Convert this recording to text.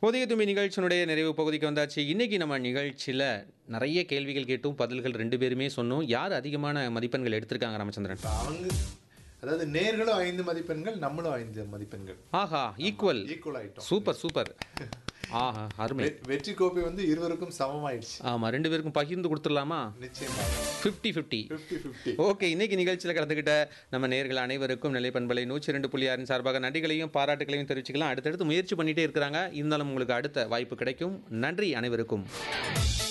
உதய தும்பி நிகழ்ச்சியினுடைய நிறைவு பகுதிக்கு வந்தாச்சு இன்னைக்கு நம்ம நிகழ்ச்சியில் நிறைய கேள்விகள் கேட்டும் பதில்கள் ரெண்டு பேருமே சொன்னோம் யார் அதிகமான மதிப்பெண்கள் எடுத்திருக்காங்க ராமச்சந்திரன் அவங்க அதாவது நேர்களும் ஐந்து மதிப்பெண்கள் நம்மளும் ஐந்து மதிப்பெண்கள் ஆஹா ஈக்குவல் ஈக்குவல் ஆயிட்டோம் சூப்பர் சூப்பர் ஆஹா அருமை வெ- வெற்றி கோப்பை வந்து இருவருக்கும் சமமாயிடுச்சு ஆமாம் ரெண்டு பேருக்கும் பகிர்ந்து கொடுத்துடலாமா நிச்சயமா fifty fifty fifty fifty okay இன்னைக்கு நிகழ்ச்சியில் கலந்துக்கிட்ட நம்ம நேர்கள் அனைவருக்கும் நிலைப்பண்பலை நூற்றி ரெண்டு புள்ளி ஆறின் சார்பாக நன்றிகளையும் பாராட்டுகளையும் தெரிவிச்சுக்கலாம் அடுத்தடுத்து முயற்சி பண்ணிட்டே இருக்கிறாங்க இருந்தாலும் உங்களுக்கு அடுத்த வாய்ப்பு கிடைக்கும் நன்றி அனைவருக்கும்